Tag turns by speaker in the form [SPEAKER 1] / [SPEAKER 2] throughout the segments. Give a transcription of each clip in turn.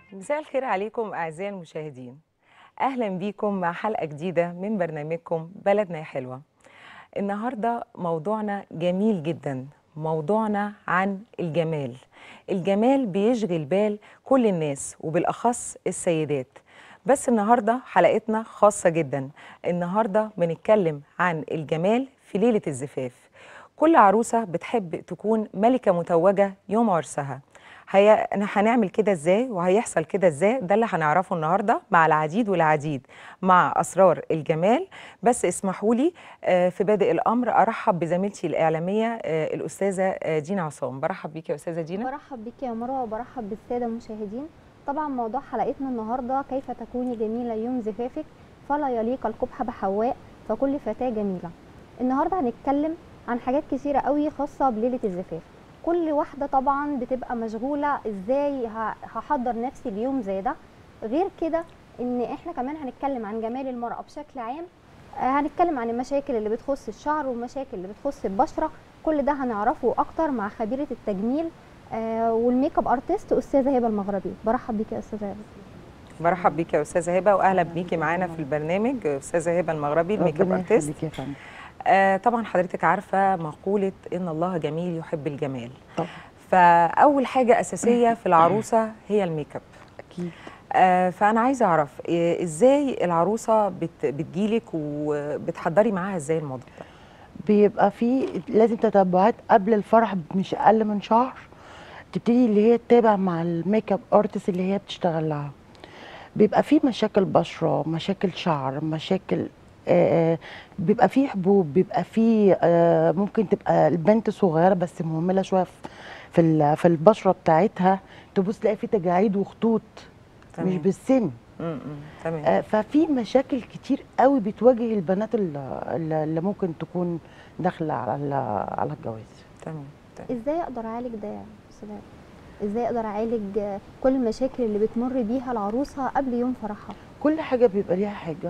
[SPEAKER 1] مساء الخير عليكم أعزائي المشاهدين أهلا بيكم مع حلقة جديدة من برنامجكم بلدنا يا حلوة النهاردة موضوعنا جميل جدا موضوعنا عن الجمال الجمال بيشغل بال كل الناس وبالأخص السيدات بس النهاردة حلقتنا خاصة جدا النهاردة بنتكلم عن الجمال في ليلة الزفاف كل عروسة بتحب تكون ملكة متوجة يوم عرسها هي... هنعمل كده ازاي وهيحصل كده ازاي ده اللي هنعرفه النهارده مع العديد والعديد مع اسرار الجمال بس اسمحوا لي آه، في بادئ الامر ارحب بزميلتي الاعلاميه آه، الاستاذه آه، دينا عصام برحب بيكي يا استاذه دينا
[SPEAKER 2] برحب بك يا مروه وبرحب بالساده المشاهدين طبعا موضوع حلقتنا النهارده كيف تكوني جميله يوم زفافك فلا يليق القبح بحواء فكل فتاه جميله النهارده هنتكلم عن حاجات كتيره قوي خاصه بليله الزفاف كل واحده طبعا بتبقى مشغوله ازاي ه- هحضر نفسي اليوم زي ده غير كده ان احنا كمان هنتكلم عن جمال المراه بشكل عام آه، هنتكلم عن المشاكل اللي بتخص الشعر والمشاكل اللي بتخص البشره كل ده هنعرفه اكتر مع خبيره التجميل آه، والميك اب ارتست استاذه هبه المغربي برحب بيكي يا استاذه هبه
[SPEAKER 1] برحب بيكي يا استاذه هبه واهلا بيكي معانا في البرنامج استاذه هبه المغربي الميك اب
[SPEAKER 3] ربنا
[SPEAKER 1] ارتست
[SPEAKER 3] يخليك يا فندم
[SPEAKER 1] آه طبعا حضرتك عارفه مقوله ان الله جميل يحب الجمال
[SPEAKER 3] طبعا
[SPEAKER 1] فاول حاجه اساسيه في العروسه هي الميك اب
[SPEAKER 3] اكيد
[SPEAKER 1] آه، فانا عايزه اعرف إيه، ازاي العروسه بت بتجيلك وبتحضري معاها ازاي الموضوع ده
[SPEAKER 3] بيبقى في لازم تتبعات قبل الفرح مش اقل من شهر تبتدي اللي هي تتابع مع الميك اب ارتست اللي هي بتشتغل لها بيبقى في مشاكل بشره مشاكل شعر مشاكل آه آه، بيبقى في حبوب بيبقى في آه ممكن تبقى البنت صغيره بس مهمله شويه في في ال- في البشره بتاعتها تبص تلاقي في تجاعيد وخطوط مش
[SPEAKER 1] تمام.
[SPEAKER 3] بالسن
[SPEAKER 1] م- م، تمام
[SPEAKER 3] آه، ففي مشاكل كتير قوي بتواجه البنات اللي, اللي ممكن تكون داخله على ال- على الجواز
[SPEAKER 1] تمام تمام.
[SPEAKER 2] ازاي اقدر اعالج ده يا استاذه هبه ازاي اقدر اعالج آه، كل المشاكل اللي بتمر بيها العروسه قبل يوم فرحها
[SPEAKER 3] كل حاجه بيبقى ليها حاجه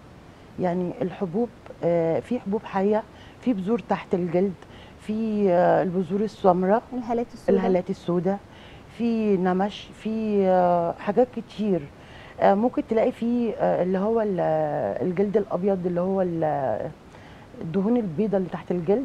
[SPEAKER 3] يعني الحبوب آه، في حبوب حيه في بذور تحت الجلد في آه، البذور السمراء
[SPEAKER 2] الهالات السوداء
[SPEAKER 3] الهالات السوداء في نمش في آه، حاجات كتير آه، ممكن تلاقي في آه، اللي هو ال- الجلد الابيض اللي هو ال- الدهون البيضاء اللي تحت الجلد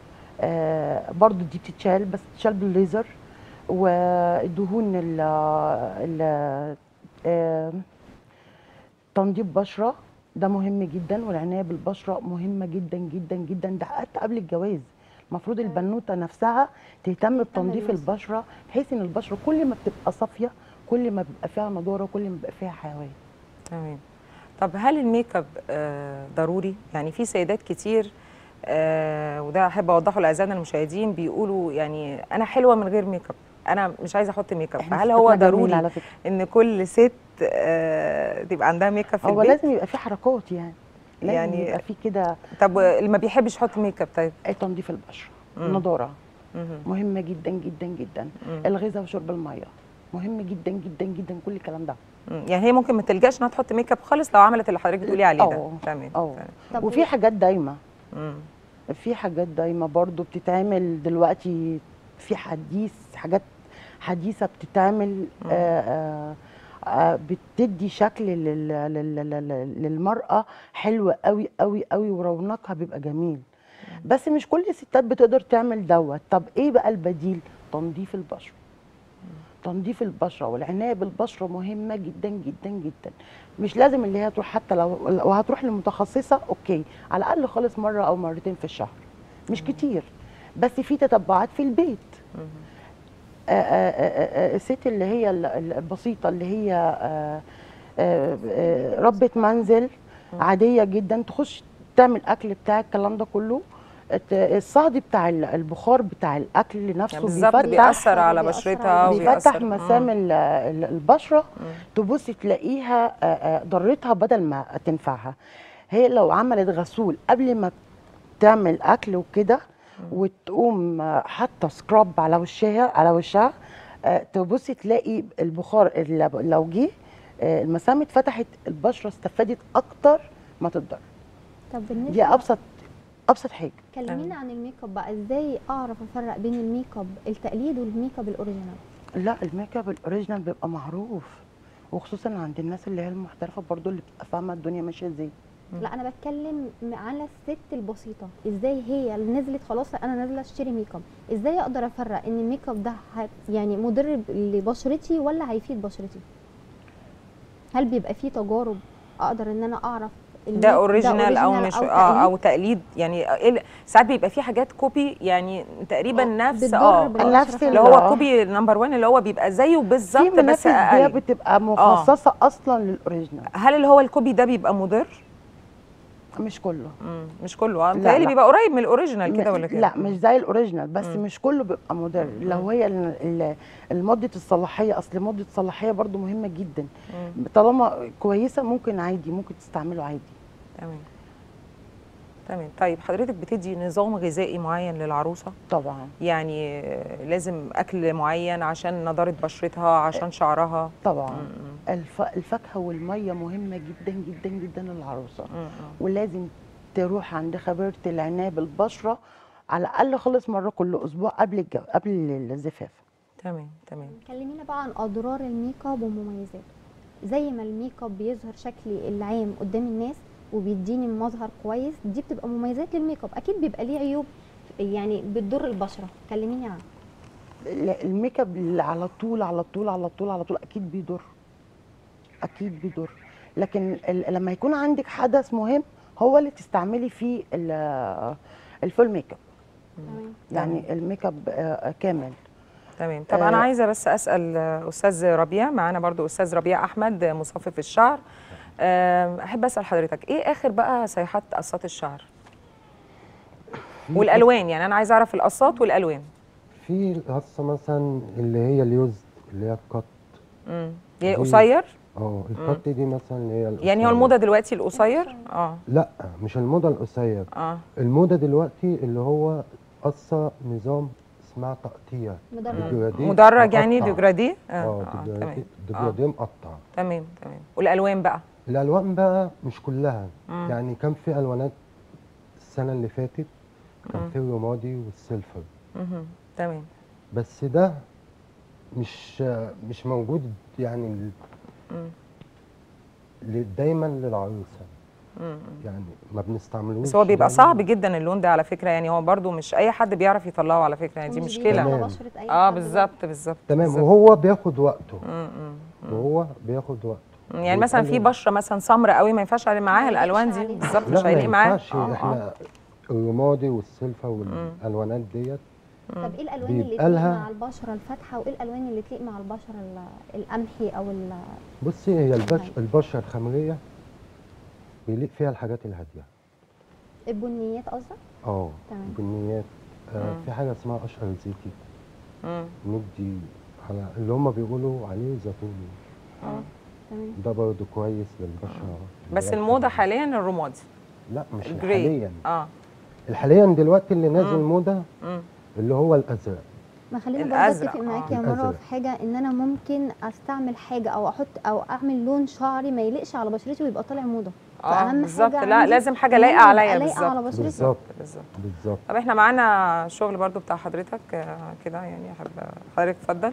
[SPEAKER 3] آه، برضو دي بتتشال بس بتتشال بالليزر والدهون ال ال- آه، تنظيف بشره ده مهم جدا والعنايه بالبشره مهمه جدا جدا جدا ده حتى قبل الجواز المفروض البنوته نفسها تهتم بتنظيف
[SPEAKER 2] بالنظر.
[SPEAKER 3] البشره بحيث ان البشره كل ما بتبقى صافيه كل ما بيبقى فيها نضاره كل ما بيبقى فيها حيويه
[SPEAKER 1] تمام طب هل الميك اب آه، ضروري يعني في سيدات كتير آه، وده احب اوضحه لاعزائنا المشاهدين بيقولوا يعني انا حلوه من غير ميك اب انا مش عايزه احط ميك اب
[SPEAKER 3] إحنا
[SPEAKER 1] فهل هو
[SPEAKER 3] ستاتنا جميلة
[SPEAKER 1] ضروري
[SPEAKER 3] على فكره
[SPEAKER 1] ان كل ست آه، تبقى عندها ميك اب في
[SPEAKER 3] هو
[SPEAKER 1] البيت
[SPEAKER 3] لازم يبقى في حركات يعني لازم
[SPEAKER 1] يعني-
[SPEAKER 3] يعني يبقى في كده
[SPEAKER 1] طب اللي ما بيحبش يحط ميك اب طيب
[SPEAKER 3] أي تنظيف البشره
[SPEAKER 1] مم.
[SPEAKER 3] نضاره
[SPEAKER 1] مهم.
[SPEAKER 3] مهمه جدا جدا جدا
[SPEAKER 1] مم.
[SPEAKER 3] الغذاء وشرب الميه مهم جدا جدا جدا كل الكلام ده
[SPEAKER 1] مم. يعني هي ممكن ما تلجاش انها تحط ميك اب خالص لو عملت اللي حضرتك بتقولي عليه ده
[SPEAKER 3] أه.
[SPEAKER 1] تمام
[SPEAKER 3] اه
[SPEAKER 1] تمام.
[SPEAKER 2] طب
[SPEAKER 3] وفي حاجات دايمه
[SPEAKER 1] مم.
[SPEAKER 3] في حاجات دايما برضو بتتعمل دلوقتي في حديث حاجات حديثة بتتعمل آه آه آه بتدي شكل لل- لل- لل- للمرأة حلوة قوي قوي قوي ورونقها بيبقى جميل بس مش كل الستات بتقدر تعمل دوت طب ايه بقى البديل تنظيف البشرة تنظيف البشرة والعناية بالبشرة مهمة جدا جدا جدا مش لازم اللي هي تروح حتى لو لو هتروح لمتخصصة اوكي على الأقل خالص مرة أو مرتين في الشهر مش كتير بس في تتبعات في البيت
[SPEAKER 1] مهم.
[SPEAKER 3] آه، آه، آه، آه، الست اللي هي ال- ال- البسيطة اللي هي آه، آه، آه، ربة منزل عادية جدا تخش تعمل أكل بتاع الكلام ده كله الت- الصهد بتاع ال- البخار بتاع الأكل نفسه
[SPEAKER 1] يعني بالظبط
[SPEAKER 3] بيفتح
[SPEAKER 1] بيأثر على
[SPEAKER 2] بيأثر
[SPEAKER 1] بشرتها
[SPEAKER 2] على-
[SPEAKER 3] بيفتح
[SPEAKER 1] وبيأثر-
[SPEAKER 3] مسام
[SPEAKER 1] مم.
[SPEAKER 3] ال- ال- البشرة
[SPEAKER 1] مم.
[SPEAKER 3] تبص تلاقيها آه، آه، ضرتها بدل ما تنفعها هي لو عملت غسول قبل ما تعمل اكل وكده وتقوم آه، حاطه سكراب على وشها على وشها آه، تبص تلاقي البخار اللي لو جه آه، المسام اتفتحت البشره استفادت اكتر ما تتضر
[SPEAKER 2] طب بالنسبه
[SPEAKER 3] دي ابسط ابسط حاجه
[SPEAKER 2] كلمينا عن الميك اب بقى ازاي اعرف افرق بين الميك اب التقليد والميك اب الاوريجينال
[SPEAKER 3] لا الميك اب الاوريجينال بيبقى معروف وخصوصا عند الناس اللي هي المحترفه برضو اللي بتبقى فاهمه الدنيا ماشيه ازاي
[SPEAKER 2] لا انا بتكلم م- على الست البسيطه ازاي هي اللي نزلت خلاص انا نازله اشتري ميك اب ازاي اقدر افرق ان الميك اب ده هت- يعني مضر ب- لبشرتي ولا هيفيد بشرتي هل بيبقى فيه تجارب اقدر ان انا اعرف الميك-
[SPEAKER 1] ده اوريجينال او
[SPEAKER 2] original
[SPEAKER 1] مش
[SPEAKER 2] أو
[SPEAKER 1] اه او
[SPEAKER 2] تقليد؟
[SPEAKER 1] تقليد يعني إيه ال- ساعات بيبقى في حاجات كوبي يعني تقريبا
[SPEAKER 2] آه،
[SPEAKER 1] نفس
[SPEAKER 2] بتضر
[SPEAKER 1] اه
[SPEAKER 2] بالبشرة
[SPEAKER 3] نفس
[SPEAKER 2] فعلاً.
[SPEAKER 1] اللي هو
[SPEAKER 3] آه.
[SPEAKER 1] كوبي نمبر 1 اللي هو بيبقى زيه
[SPEAKER 3] في
[SPEAKER 1] بالظبط بس
[SPEAKER 3] منافس هي
[SPEAKER 1] اقل
[SPEAKER 3] بتبقى مخصصه اصلا للاوريجينال
[SPEAKER 1] هل اللي هو الكوبي ده بيبقى مضر؟
[SPEAKER 3] مش كله
[SPEAKER 1] مم. مش كله اه
[SPEAKER 3] لا،
[SPEAKER 1] متهيألي
[SPEAKER 3] لا.
[SPEAKER 1] بيبقى قريب من الاوريجينال كده
[SPEAKER 3] م-
[SPEAKER 1] ولا كده؟
[SPEAKER 3] لا مش زي الاوريجينال بس
[SPEAKER 1] مم.
[SPEAKER 3] مش كله بيبقى مضر لو هي ال- ال- المده الصلاحيه اصل مده الصلاحيه برضو مهمه جدا
[SPEAKER 1] مم.
[SPEAKER 3] طالما كويسه ممكن عادي ممكن تستعمله عادي
[SPEAKER 1] تمام تمام طيب حضرتك بتدي نظام غذائي معين للعروسه
[SPEAKER 3] طبعا
[SPEAKER 1] يعني آه، لازم اكل معين عشان نضاره بشرتها عشان شعرها
[SPEAKER 3] طبعا
[SPEAKER 1] مم.
[SPEAKER 3] الف... الفاكهه والميه مهمه جدا جدا جدا للعروسه
[SPEAKER 1] مم.
[SPEAKER 3] ولازم تروح عند خبيره العنايه بالبشره على الاقل خالص مره كل اسبوع قبل الجو... قبل الزفاف
[SPEAKER 1] تمام تمام
[SPEAKER 2] كلمينا بقى عن اضرار الميك اب ومميزاته زي ما الميك اب بيظهر شكلي العام قدام الناس وبيديني مظهر كويس دي بتبقى مميزات للميك اب اكيد بيبقى ليه عيوب يعني بتضر البشره كلميني عنها
[SPEAKER 3] ال- الميك اب اللي على طول على طول على طول على طول اكيد بيضر اكيد بيضر لكن ال- لما يكون عندك حدث مهم هو اللي تستعملي فيه ال- الفول ميك اب
[SPEAKER 2] تمام
[SPEAKER 3] يعني الميك اب آه، كامل
[SPEAKER 1] تمام طب انا
[SPEAKER 3] آه.
[SPEAKER 1] عايزه بس اسال آه، استاذ ربيع معانا برضو استاذ ربيع احمد آه، مصفف الشعر آه، احب اسال حضرتك ايه اخر بقى صيحات قصات الشعر والالوان يعني انا عايزه اعرف القصات والالوان
[SPEAKER 4] في القصه مثلا اللي هي اليوز اللي هي القط
[SPEAKER 1] امم يعني
[SPEAKER 4] دي-
[SPEAKER 1] قصير
[SPEAKER 4] اه القط دي مثلا اللي هي
[SPEAKER 1] يعني هو
[SPEAKER 4] القصير.
[SPEAKER 1] الموضه دلوقتي القصير اه
[SPEAKER 4] لا مش الموضه القصير
[SPEAKER 1] اه
[SPEAKER 4] الموضه دلوقتي اللي هو قصه نظام اسمها تقطيع
[SPEAKER 2] مدرج
[SPEAKER 4] ديجرادي
[SPEAKER 1] مدرج يعني
[SPEAKER 4] مقطع.
[SPEAKER 1] ديجرادي
[SPEAKER 4] اه
[SPEAKER 1] تمام
[SPEAKER 4] ديجرادي
[SPEAKER 1] آه.
[SPEAKER 4] ديجرادي مقطع
[SPEAKER 1] تمام تمام والالوان بقى
[SPEAKER 4] الالوان بقى مش كلها
[SPEAKER 1] مم.
[SPEAKER 4] يعني كان في الوانات السنه اللي فاتت كان
[SPEAKER 1] مم.
[SPEAKER 4] في الرمادي والسيلفر
[SPEAKER 1] مهم. تمام
[SPEAKER 4] بس ده مش مش موجود يعني ل-
[SPEAKER 1] مم.
[SPEAKER 4] ل- دايما للعروسه
[SPEAKER 1] مم.
[SPEAKER 4] يعني ما بنستعملوش
[SPEAKER 1] بس هو بيبقى
[SPEAKER 4] دايماً.
[SPEAKER 1] صعب جدا اللون ده على فكره يعني هو برضو مش اي حد بيعرف يطلعه على فكره يعني دي
[SPEAKER 2] ومش بيليق
[SPEAKER 1] مشكله
[SPEAKER 2] على
[SPEAKER 4] تمام.
[SPEAKER 2] بشرة أي
[SPEAKER 1] اه
[SPEAKER 2] حد
[SPEAKER 1] بالظبط بالظبط
[SPEAKER 4] تمام
[SPEAKER 1] بالظبط.
[SPEAKER 4] وهو بياخد وقته
[SPEAKER 1] مم، مم، مم.
[SPEAKER 4] وهو بياخد وقته
[SPEAKER 1] يعني مثلا في
[SPEAKER 4] بيتقلل-
[SPEAKER 1] بشره مثلا سمراء قوي ما ينفعش علي معاها
[SPEAKER 2] ما يليقش
[SPEAKER 1] الالوان دي
[SPEAKER 2] عليها.
[SPEAKER 1] بالظبط
[SPEAKER 4] لا
[SPEAKER 1] مش
[SPEAKER 4] ما
[SPEAKER 1] هيليق معاها
[SPEAKER 4] ينفعش
[SPEAKER 1] آه، آه.
[SPEAKER 4] احنا الرمادي والسلفه والالوانات ديت
[SPEAKER 2] طب ايه الالوان اللي
[SPEAKER 4] بيبقى
[SPEAKER 2] تليق
[SPEAKER 4] لها-
[SPEAKER 2] مع البشره الفاتحه وايه الالوان اللي تليق مع البشره ال- القمحي او ال-
[SPEAKER 4] بصي هي البش
[SPEAKER 2] تمام.
[SPEAKER 4] البشره الخمريه بيليق فيها الحاجات الهاديه
[SPEAKER 2] البنيات قصدك
[SPEAKER 4] اه
[SPEAKER 2] تمام.
[SPEAKER 4] بنيات آه
[SPEAKER 1] مم.
[SPEAKER 4] في حاجه اسمها اشهر زيتي
[SPEAKER 1] مم.
[SPEAKER 4] ندي على اللي هم بيقولوا عليه زيتوني
[SPEAKER 2] اه تمام
[SPEAKER 4] ده برضه كويس للبشره
[SPEAKER 1] بس
[SPEAKER 4] اللي هي
[SPEAKER 1] الموضه
[SPEAKER 4] الخمرية.
[SPEAKER 1] حاليا الرمادي
[SPEAKER 4] لا مش
[SPEAKER 1] الجراي
[SPEAKER 4] حاليا
[SPEAKER 1] اه
[SPEAKER 4] حاليا دلوقتي اللي نازل
[SPEAKER 1] مم.
[SPEAKER 4] موضه
[SPEAKER 1] مم.
[SPEAKER 4] اللي هو الازرق
[SPEAKER 2] ما خلينا برضه
[SPEAKER 1] الأزرق،
[SPEAKER 2] اتفق معاكي
[SPEAKER 1] آه.
[SPEAKER 2] يا مروه
[SPEAKER 4] الأزرق.
[SPEAKER 2] في حاجه ان انا ممكن استعمل حاجه او احط او اعمل لون شعري ما يليقش على بشرتي ويبقى طالع موضه
[SPEAKER 1] اه
[SPEAKER 2] فأهم
[SPEAKER 1] بالظبط
[SPEAKER 2] حاجة
[SPEAKER 1] لا
[SPEAKER 2] عندي
[SPEAKER 1] لازم حاجه
[SPEAKER 2] إن
[SPEAKER 1] لايقه
[SPEAKER 2] أنا
[SPEAKER 1] عليا
[SPEAKER 2] أبقى لايقة على
[SPEAKER 1] بالظبط
[SPEAKER 2] بشرتي.
[SPEAKER 4] بالظبط
[SPEAKER 1] بالظبط
[SPEAKER 4] بالظبط
[SPEAKER 1] طب احنا معانا شغل برضو بتاع حضرتك آه، كده يعني احب حضرتك اتفضل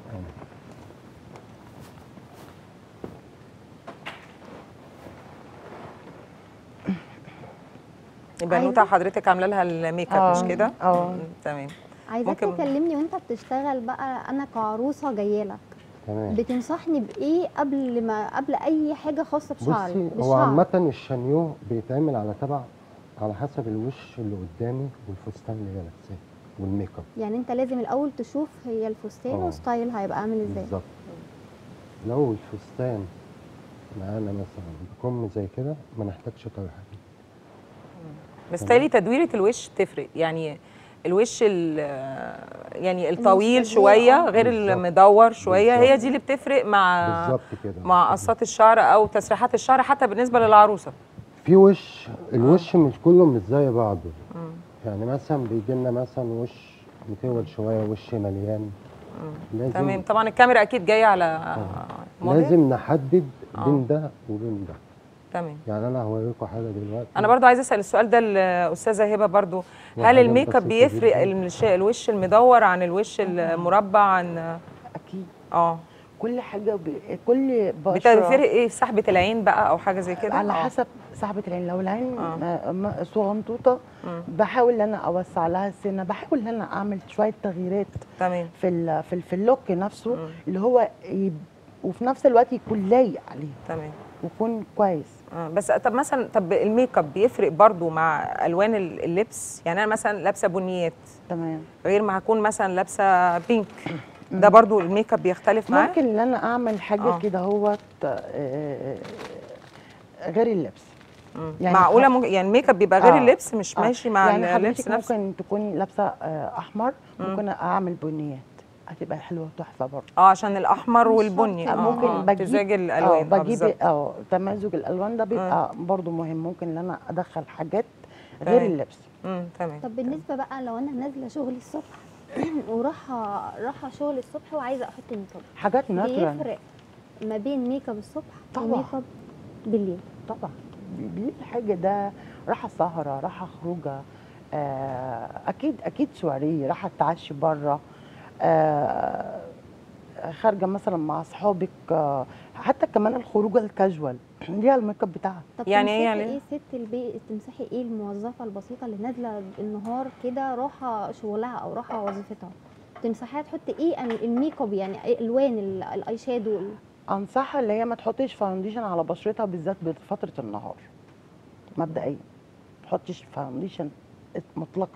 [SPEAKER 1] يبقى
[SPEAKER 2] عايزة-
[SPEAKER 1] نوتة حضرتك عامله لها الميك اب مش
[SPEAKER 3] آه،
[SPEAKER 1] كده؟
[SPEAKER 3] آه.
[SPEAKER 1] مم، تمام
[SPEAKER 2] عايزاك
[SPEAKER 1] ممكن-
[SPEAKER 2] تكلمني وانت بتشتغل بقى انا كعروسه جايه لك
[SPEAKER 4] تمام
[SPEAKER 2] بتنصحني بايه قبل ما قبل اي حاجه خاصه بشعري
[SPEAKER 4] بصي هو
[SPEAKER 2] بالشعر.
[SPEAKER 4] عامة الشانيو بيتعمل على تبع على حسب الوش اللي قدامي والفستان اللي هي لابساه والميك اب
[SPEAKER 2] يعني انت لازم الاول تشوف هي الفستان
[SPEAKER 4] آه.
[SPEAKER 2] وستايل هيبقى عامل ازاي
[SPEAKER 4] بالظبط لو الفستان معانا مثلا بكم زي كده ما نحتاجش طرحه
[SPEAKER 1] بس تالي تدويره الوش تفرق يعني الوش ال- يعني الطويل
[SPEAKER 2] المستدير،
[SPEAKER 1] شويه
[SPEAKER 2] آه.
[SPEAKER 1] غير
[SPEAKER 4] بالظبط.
[SPEAKER 1] المدور شويه هي
[SPEAKER 4] بالظبط.
[SPEAKER 1] دي اللي بتفرق مع
[SPEAKER 4] بالظبط كده
[SPEAKER 1] مع قصات الشعر او تسريحات الشعر حتى بالنسبه للعروسه
[SPEAKER 4] في وش الوش مش كله مش زي بعضه
[SPEAKER 1] مم.
[SPEAKER 4] يعني مثلا بيجي لنا مثلا وش مطول شويه وش مليان لازم
[SPEAKER 1] تمام طبعا الكاميرا اكيد جايه على موديل.
[SPEAKER 4] لازم نحدد
[SPEAKER 1] آه.
[SPEAKER 4] بين ده وبين ده
[SPEAKER 1] تمام
[SPEAKER 4] يعني انا هوريكم حاجه دلوقتي
[SPEAKER 1] انا برضو عايزه اسال السؤال ده الاستاذه هبه برضو هل
[SPEAKER 4] وحاجات
[SPEAKER 1] الميك اب
[SPEAKER 4] بسيطة
[SPEAKER 1] بيفرق
[SPEAKER 4] جداً.
[SPEAKER 1] الش- الوش المدور عن الوش المربع عن
[SPEAKER 3] اكيد
[SPEAKER 1] اه
[SPEAKER 3] كل حاجه ب... كل بشره
[SPEAKER 1] بتفرق ايه في سحبه العين بقى او حاجه زي كده
[SPEAKER 3] على
[SPEAKER 1] آه.
[SPEAKER 3] حسب سحبه العين لو العين
[SPEAKER 1] آه.
[SPEAKER 3] آه. م- صغنطوطه
[SPEAKER 1] مم.
[SPEAKER 3] بحاول ان انا اوسع لها السنه بحاول ان انا اعمل شويه تغييرات
[SPEAKER 1] تمام
[SPEAKER 3] في ال... في, ال... في اللوك نفسه
[SPEAKER 1] مم.
[SPEAKER 3] اللي هو يب... وفي نفس الوقت يكون لايق عليه
[SPEAKER 1] تمام
[SPEAKER 3] ويكون كويس
[SPEAKER 1] آه، بس طب مثلا طب الميك اب بيفرق برضو مع الوان ال- اللبس يعني انا مثلا لابسه بنيات
[SPEAKER 3] تمام
[SPEAKER 1] غير ما هكون مثلا لابسه بينك ده برضو الميك اب بيختلف معاه
[SPEAKER 3] ممكن ان انا اعمل حاجه
[SPEAKER 1] آه.
[SPEAKER 3] كده هو غير اللبس
[SPEAKER 1] مم.
[SPEAKER 3] يعني
[SPEAKER 1] معقوله
[SPEAKER 3] ح-
[SPEAKER 1] ممكن يعني الميك اب بيبقى غير
[SPEAKER 3] آه.
[SPEAKER 1] اللبس مش
[SPEAKER 3] آه.
[SPEAKER 1] ماشي مع
[SPEAKER 3] يعني
[SPEAKER 1] اللبس
[SPEAKER 3] حضرتك
[SPEAKER 1] نفسه
[SPEAKER 3] ممكن تكوني لابسه آه، احمر ممكن اعمل بنيات هتبقى حلوه وتحفه برضه
[SPEAKER 1] اه عشان الاحمر
[SPEAKER 2] مش
[SPEAKER 1] والبني
[SPEAKER 2] شرط.
[SPEAKER 1] اه
[SPEAKER 3] ممكن
[SPEAKER 1] آه.
[SPEAKER 3] بجيب
[SPEAKER 1] امتزاج
[SPEAKER 3] اه
[SPEAKER 1] الالوان آه،
[SPEAKER 3] بجيب
[SPEAKER 1] بالظبط.
[SPEAKER 3] اه تمازج الالوان ده بيبقى برضه مهم ممكن ان انا ادخل حاجات غير
[SPEAKER 1] تمام.
[SPEAKER 3] اللبس
[SPEAKER 1] امم تمام
[SPEAKER 2] طب بالنسبه بقى لو انا نازله شغل الصبح وراحه راحه شغل الصبح وعايزه احط ميك اب
[SPEAKER 3] حاجات ناتورال
[SPEAKER 2] بيفرق ما بين ميك اب الصبح
[SPEAKER 3] طبعا.
[SPEAKER 2] وميك اب بالليل
[SPEAKER 3] طبعا دي دي الحاجه ده راحه سهره راحه خروجه آه اكيد اكيد سواريه راحه تعشي بره آه خارجه مثلا مع اصحابك آه حتى كمان الخروجه الكاجوال ليها الميك اب بتاعها
[SPEAKER 2] طب
[SPEAKER 1] يعني إيه
[SPEAKER 2] تمسحي
[SPEAKER 1] يعني؟
[SPEAKER 2] ايه ست البيت تمسحي ايه الموظفه البسيطه اللي نازله النهار كده راحه شغلها او راحه وظيفتها تمسحيها تحط ايه أن- الميك اب يعني إيه الوان ال- الاي شادو ال-
[SPEAKER 3] انصحها اللي هي ما تحطش فاونديشن على بشرتها بالذات بفتره النهار مبدئيا ما تحطش فاونديشن مطلقا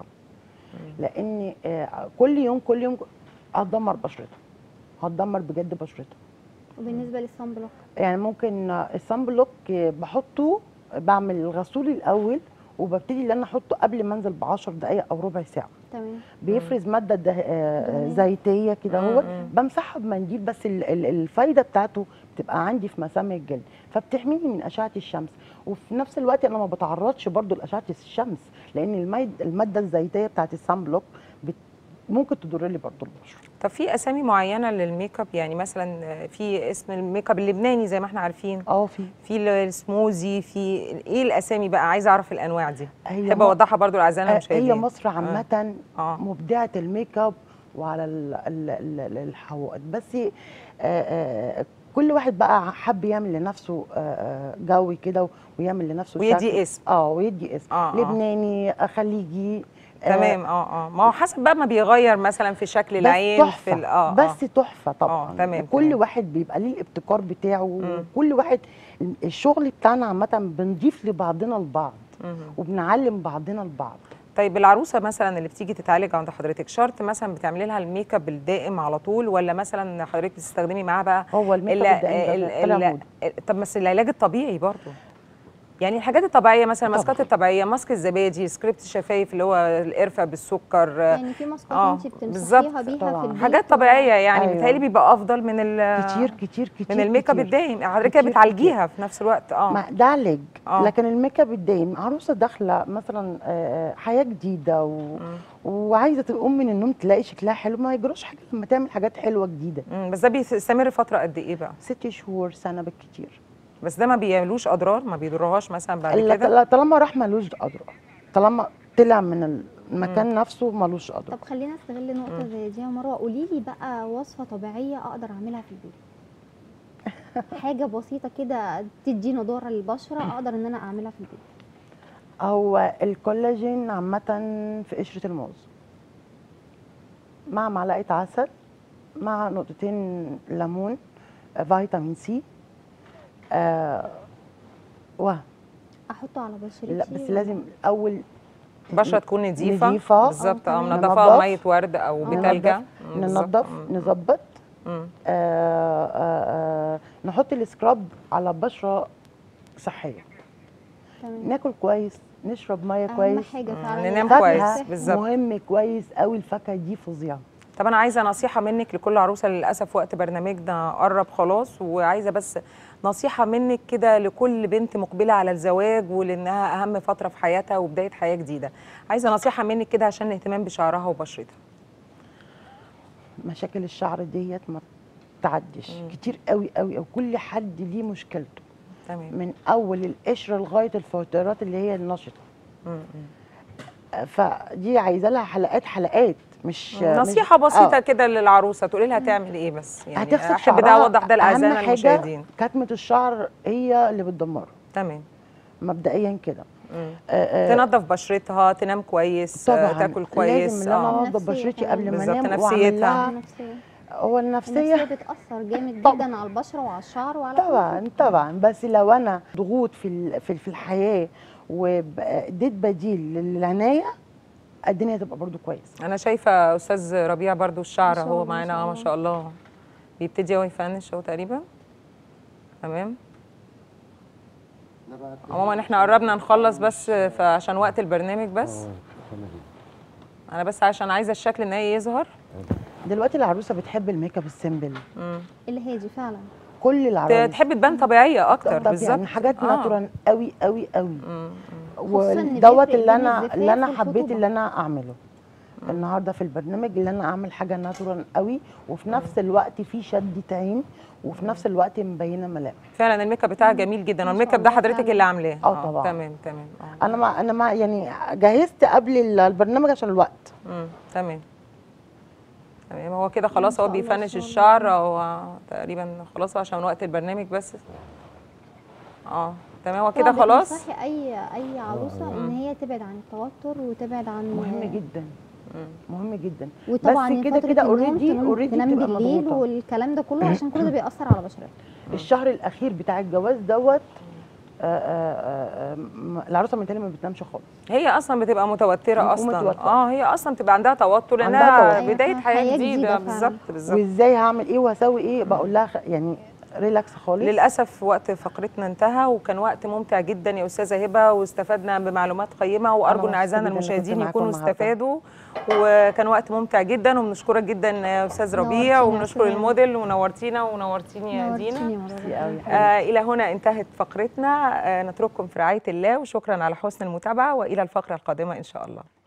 [SPEAKER 3] لان آه، كل يوم كل يوم هتدمر بشرتها هتدمر بجد بشرتها
[SPEAKER 2] وبالنسبه للصن بلوك
[SPEAKER 3] يعني ممكن الصن بلوك بحطه بعمل الغسول الاول وببتدي ان انا احطه قبل ما انزل ب 10 دقائق او ربع ساعه
[SPEAKER 2] تمام
[SPEAKER 3] بيفرز ماده ده آه،
[SPEAKER 2] دهنية.
[SPEAKER 3] زيتيه كده هو
[SPEAKER 1] مم.
[SPEAKER 3] بمسحها بمنديل بس ال- ال- الفايده بتاعته بتبقى عندي في مسام الجلد فبتحميني من اشعه الشمس وفي نفس الوقت انا ما بتعرضش برضو لاشعه الشمس لان الميد- الماده الزيتيه بتاعت الصن بلوك بت ممكن تضر لي برضو البشره
[SPEAKER 1] طب في اسامي معينه للميك اب يعني مثلا في اسم الميك اب اللبناني زي ما احنا عارفين
[SPEAKER 3] اه في
[SPEAKER 1] في السموزي في ايه الاسامي بقى عايزه اعرف الانواع دي
[SPEAKER 3] هي
[SPEAKER 1] بحب
[SPEAKER 3] م-
[SPEAKER 1] اوضحها برضو لاعزائنا
[SPEAKER 3] آه،
[SPEAKER 1] المشاهدين
[SPEAKER 3] هي مصر عامة
[SPEAKER 1] آه.
[SPEAKER 3] مبدعة الميك اب وعلى ال- ال- ال- الحوائط بس آه، آه، كل واحد بقى حب يعمل لنفسه آه، آه، جو كده ويعمل لنفسه
[SPEAKER 1] ويدي
[SPEAKER 3] شكل.
[SPEAKER 1] اسم.
[SPEAKER 3] اه ويدي اسم
[SPEAKER 1] آه، آه.
[SPEAKER 3] لبناني آه، خليجي آه،
[SPEAKER 1] تمام اه اه ما هو حسب بقى ما بيغير مثلا في شكل
[SPEAKER 3] بس
[SPEAKER 1] العين في
[SPEAKER 3] تحفة
[SPEAKER 1] ال- اه
[SPEAKER 3] بس
[SPEAKER 1] آه.
[SPEAKER 3] تحفة طبعا
[SPEAKER 1] آه، تمام،
[SPEAKER 3] كل
[SPEAKER 1] تمام.
[SPEAKER 3] واحد بيبقى ليه الابتكار بتاعه
[SPEAKER 1] مم.
[SPEAKER 3] وكل واحد الشغل بتاعنا عامة بنضيف لبعضنا البعض
[SPEAKER 1] مهم.
[SPEAKER 3] وبنعلم بعضنا البعض
[SPEAKER 1] طيب العروسه مثلا اللي بتيجي تتعالج عند حضرتك شرط مثلا بتعملي لها الميك اب الدائم على طول ولا مثلا حضرتك بتستخدمي معاها بقى
[SPEAKER 3] هو الميك
[SPEAKER 1] ال-
[SPEAKER 3] اب الدائم
[SPEAKER 1] ال-
[SPEAKER 3] ده طلع
[SPEAKER 1] ال-
[SPEAKER 3] موضة.
[SPEAKER 1] طب بس العلاج الطبيعي برضو يعني الحاجات الطبيعيه مثلا
[SPEAKER 3] طبعا.
[SPEAKER 1] الماسكات الطبيعيه ماسك الزبادي سكريبت الشفايف اللي هو القرفه بالسكر
[SPEAKER 2] يعني في ماسكات
[SPEAKER 1] آه،
[SPEAKER 2] انت
[SPEAKER 1] بالظبط.
[SPEAKER 2] بتمسحيها بيها
[SPEAKER 3] طبعاً.
[SPEAKER 2] في البيت
[SPEAKER 1] حاجات طبيعيه يعني
[SPEAKER 3] أيوة.
[SPEAKER 1] بيتهيألي بيبقى افضل من ال
[SPEAKER 3] كتير كتير كتير
[SPEAKER 1] من الميك اب
[SPEAKER 3] كتير.
[SPEAKER 1] الدائم حضرتك كده
[SPEAKER 3] كتير
[SPEAKER 1] بتعالجيها في نفس الوقت اه
[SPEAKER 3] ما ده علاج
[SPEAKER 1] آه.
[SPEAKER 3] لكن الميك اب الدايم عروسه داخله مثلا آه، حياه جديده و... وعايزه تقوم من النوم تلاقي شكلها حلو ما يجراش حاجه لما تعمل حاجات حلوه جديده
[SPEAKER 1] مم، بس ده بيستمر فتره قد ايه بقى
[SPEAKER 3] ست شهور سنه بالكتير
[SPEAKER 1] بس ده ما بيعملوش اضرار ما بيضرهاش مثلا بعد
[SPEAKER 3] إلا
[SPEAKER 1] كده
[SPEAKER 3] طل- طالما راح ملوش اضرار طالما طلع من المكان نفسه ملوش اضرار
[SPEAKER 2] طب خلينا نستغل نقطه زي دي يا مروه قولي لي بقى وصفه طبيعيه اقدر اعملها في البيت حاجه بسيطه كده تدي نضاره للبشره اقدر ان انا اعملها في البيت
[SPEAKER 3] هو الكولاجين عامه في قشره الموز مع معلقه عسل مع نقطتين ليمون آه، فيتامين سي آه و
[SPEAKER 2] احطه على بشرتي
[SPEAKER 3] لا بس
[SPEAKER 2] ولا-
[SPEAKER 3] لازم اول
[SPEAKER 1] بشره تكون نظيفه
[SPEAKER 3] نضيفة.
[SPEAKER 1] بالظبط اه
[SPEAKER 2] آه،
[SPEAKER 1] منضفه
[SPEAKER 3] ننضف.
[SPEAKER 1] ميه ورد او بتلجه مم، بالظبط.
[SPEAKER 3] ننظف
[SPEAKER 1] مم.
[SPEAKER 3] نظبط
[SPEAKER 1] مم.
[SPEAKER 3] آه آه آه نحط السكراب على بشره صحيه
[SPEAKER 2] تمام
[SPEAKER 3] ناكل كويس نشرب ميه
[SPEAKER 2] اهم
[SPEAKER 3] كويس
[SPEAKER 2] حاجه
[SPEAKER 1] مم،
[SPEAKER 2] فعلا
[SPEAKER 1] ننام
[SPEAKER 2] الأكل
[SPEAKER 1] كويس،
[SPEAKER 2] الصحي.
[SPEAKER 1] بالظبط.
[SPEAKER 3] مهم كويس قوي الفاكهه دي فظيعه
[SPEAKER 1] طب انا عايزه نصيحه منك لكل عروسه للاسف وقت برنامجنا قرب خلاص وعايزه بس نصيحه منك كده لكل بنت مقبله على الزواج ولانها اهم فتره في حياتها وبدايه حياه جديده عايزه نصيحه منك كده عشان الاهتمام بشعرها وبشرتها
[SPEAKER 3] مشاكل الشعر ديت ما تعدش كتير قوي قوي او كل حد ليه مشكلته
[SPEAKER 1] تمام
[SPEAKER 3] من اول القشره لغايه الفواتيرات اللي هي النشطه
[SPEAKER 1] مم.
[SPEAKER 3] فدي عايزه لها حلقات حلقات مش
[SPEAKER 1] نصيحه
[SPEAKER 3] مش-
[SPEAKER 1] بسيطه
[SPEAKER 3] آه.
[SPEAKER 1] كده للعروسه تقولي لها تعمل ايه بس يعني
[SPEAKER 3] هتغسل
[SPEAKER 1] احب ده
[SPEAKER 3] شعرها.
[SPEAKER 1] اوضح ده
[SPEAKER 3] أهم
[SPEAKER 1] لاعزائنا
[SPEAKER 3] حاجة
[SPEAKER 1] المشاهدين
[SPEAKER 3] كتمه الشعر هي اللي بتدمره
[SPEAKER 1] تمام
[SPEAKER 3] مبدئيا كده
[SPEAKER 1] مم.
[SPEAKER 3] آه، آه،
[SPEAKER 1] تنظف بشرتها تنام كويس آه،
[SPEAKER 3] طبعا
[SPEAKER 1] تاكل كويس
[SPEAKER 3] لازم ان انا
[SPEAKER 1] اه
[SPEAKER 3] انضف
[SPEAKER 2] النفسية
[SPEAKER 3] بشرتي
[SPEAKER 2] كمان.
[SPEAKER 3] قبل ما
[SPEAKER 1] بالظبط،
[SPEAKER 3] انام
[SPEAKER 1] نفسيتها.
[SPEAKER 3] واعمل لها
[SPEAKER 2] النفسيه
[SPEAKER 3] هو
[SPEAKER 2] النفسيه
[SPEAKER 3] النفسيه
[SPEAKER 2] بتاثر جامد
[SPEAKER 3] طبعا.
[SPEAKER 2] جدا على البشره وعلى الشعر وعلى
[SPEAKER 3] طبعا طبعا بس لو انا ضغوط في ال- في في الحياه واديت بديل للعنايه الدنيا هتبقى برضو كويس
[SPEAKER 1] انا شايفه استاذ ربيع برضو الشعر
[SPEAKER 2] ما شاء
[SPEAKER 1] هو
[SPEAKER 2] الله، ما
[SPEAKER 1] معانا
[SPEAKER 2] شاء
[SPEAKER 1] اه ما
[SPEAKER 2] الله.
[SPEAKER 1] شاء الله بيبتدي هو يفنش هو تقريبا تمام
[SPEAKER 4] ده بقى
[SPEAKER 1] عموما احنا قربنا نخلص بس فعشان وقت البرنامج بس
[SPEAKER 4] اه تمام.
[SPEAKER 1] انا بس عشان عايزه الشكل النهائي يظهر
[SPEAKER 3] دلوقتي العروسه بتحب الميك اب السيمبل
[SPEAKER 1] مم.
[SPEAKER 2] الهادي فعلا
[SPEAKER 3] كل
[SPEAKER 1] ت-
[SPEAKER 3] العرايس
[SPEAKER 1] تحب تبان طبيعيه اكتر
[SPEAKER 3] طب
[SPEAKER 1] بالظبط
[SPEAKER 3] يعني حاجات
[SPEAKER 1] آه.
[SPEAKER 3] ناتورال قوي قوي قوي
[SPEAKER 1] مم.
[SPEAKER 2] خصوصاً إن
[SPEAKER 3] ودوت
[SPEAKER 2] بيفرق
[SPEAKER 3] اللي
[SPEAKER 2] بين
[SPEAKER 3] انا
[SPEAKER 2] الزفاف
[SPEAKER 3] اللي انا حبيت
[SPEAKER 2] والخطوبة.
[SPEAKER 3] اللي انا اعمله النهارده في البرنامج اللي انا اعمل حاجه ناتورال قوي وفي نفس الوقت في شد عين وفي نفس الوقت مبينه ملامح
[SPEAKER 1] فعلا الميك اب بتاعها جميل جدا
[SPEAKER 2] ما
[SPEAKER 1] والميك
[SPEAKER 2] شاء
[SPEAKER 1] اب ده
[SPEAKER 2] الله
[SPEAKER 1] حضرتك
[SPEAKER 2] فعلا.
[SPEAKER 1] اللي عاملاه
[SPEAKER 3] آه طبعاً.
[SPEAKER 1] تمام تمام اه
[SPEAKER 3] انا ما انا ما يعني جهزت قبل ال- البرنامج عشان الوقت
[SPEAKER 1] مم. تمام تمام هو كده خلاص
[SPEAKER 2] ما
[SPEAKER 1] هو
[SPEAKER 2] شاء الله،
[SPEAKER 1] بيفنش
[SPEAKER 2] ما شاء الله.
[SPEAKER 1] الشعر هو تقريبا خلاص عشان وقت البرنامج بس اه تمام هو كده
[SPEAKER 2] طبعاً
[SPEAKER 1] خلاص
[SPEAKER 2] بتنصحي اي اي عروسه ان هي تبعد عن التوتر وتبعد عن
[SPEAKER 3] مهم جدا مهم جدا
[SPEAKER 2] وطبعا
[SPEAKER 3] بس كده
[SPEAKER 2] فترة
[SPEAKER 3] كده
[SPEAKER 2] النوم
[SPEAKER 3] already-
[SPEAKER 2] تنام-
[SPEAKER 3] already
[SPEAKER 2] تنام
[SPEAKER 3] بتبقى
[SPEAKER 2] بالليل
[SPEAKER 3] مضغوطة.
[SPEAKER 2] والكلام ده كله عشان كل ده بيأثر على بشرتك
[SPEAKER 3] الشهر الاخير بتاع الجواز دوت آه، آه، آه، م- العروسه من ما بتنامش خالص
[SPEAKER 1] هي اصلا بتبقى متوتره
[SPEAKER 3] بتكون
[SPEAKER 1] اصلا
[SPEAKER 3] متوترة.
[SPEAKER 1] اه هي اصلا بتبقى عندها توتر
[SPEAKER 3] عندها
[SPEAKER 1] لانها
[SPEAKER 3] توتر.
[SPEAKER 1] بدايه
[SPEAKER 2] أيوة،
[SPEAKER 1] حياه
[SPEAKER 2] حياة
[SPEAKER 1] جديده
[SPEAKER 2] جديدة فعلاً.
[SPEAKER 1] بالظبط بالظبط
[SPEAKER 3] وازاي هعمل ايه وهسوي ايه بقول لها خ- يعني ريلاكس خالص
[SPEAKER 1] للاسف وقت فقرتنا انتهى وكان وقت ممتع جدا يا استاذه هبه واستفدنا بمعلومات قيمه وارجو ان
[SPEAKER 3] مبسوطة
[SPEAKER 1] اعزائنا
[SPEAKER 3] جداً إني كنت
[SPEAKER 1] المشاهدين
[SPEAKER 3] معاكم
[SPEAKER 1] يكونوا
[SPEAKER 3] النهاردة.
[SPEAKER 1] استفادوا وكان وقت ممتع جدا وبنشكرك جدا يا استاذ ربيع
[SPEAKER 2] نورتينا يا
[SPEAKER 1] وبنشكر
[SPEAKER 2] سلام.
[SPEAKER 1] الموديل ونورتينا ونورتيني يا
[SPEAKER 2] نورتيني
[SPEAKER 1] دينا
[SPEAKER 2] يا مرة
[SPEAKER 3] ميرسي قوي.
[SPEAKER 1] آه الى هنا انتهت فقرتنا آه نترككم في رعايه الله وشكرا على حسن المتابعه والى الفقره القادمه ان شاء الله